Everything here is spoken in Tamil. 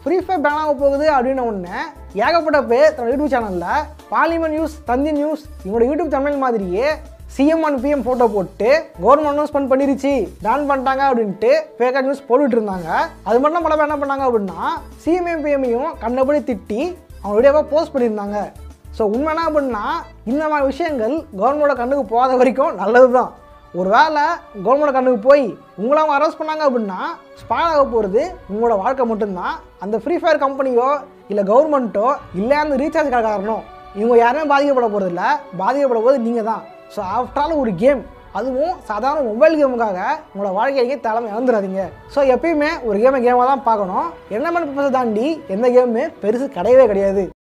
ஃப்ரீ ஃபயர் பேன் ஆக போகுது அப்படின்னு ஒன்று ஏகப்பட்ட பேர் தன்னோட யூடியூப் சேனலில் பார்லிமெண்ட் நியூஸ் தந்தி நியூஸ் இவங்களோட யூடியூப் சேனல் மாதிரியே சிஎம் அண்ட் பிஎம் ஃபோட்டோ போட்டு கவர்மெண்ட் அனௌன்ஸ்மெண்ட் பண்ணிருச்சு பேன் பண்ணிட்டாங்க அப்படின்ட்டு ஃபேக்காக நியூஸ் போட்டுட்டு இருந்தாங்க அது மட்டும் பல பேர் என்ன பண்ணாங்க அப்படின்னா சிஎம்ஏ பிஎம்ஐயும் கண்டபடி திட்டி அவங்க வீடியோவாக போஸ்ட் பண்ணியிருந்தாங்க ஸோ உண்மை என்ன அப்படின்னா இந்த மாதிரி விஷயங்கள் கவர்மெண்டோட கண்ணுக்கு போகாத வரைக்கும் நல்லது தான் ஒரு வேளை கவர்மெண்ட் கண்ணுக்கு போய் உங்களை அவங்க அரெஸ்ட் பண்ணாங்க அப்படின்னா ஸ்பாயில் ஆக போகிறது உங்களோட வாழ்க்கை மட்டும்தான் அந்த ஃப்ரீ ஃபயர் கம்பெனியோ இல்லை கவர்மெண்ட்டோ இல்லை அந்த ரீசார்ஜ் காரணம் இவங்க யாருமே பாதிக்கப்பட போகிறது இல்லை பாதிக்கப்பட போகிறது நீங்கள் தான் ஸோ ஆஃப்டர் ஆல் ஒரு கேம் அதுவும் சாதாரண மொபைல் கேமுக்காக உங்களோட வாழ்க்கைக்கு தலைமை இழந்துடாதீங்க ஸோ எப்பயுமே ஒரு கேமை கேமாக தான் பார்க்கணும் என்ன பண்ண தாண்டி எந்த கேமுமே பெருசு கிடையவே கிடையாது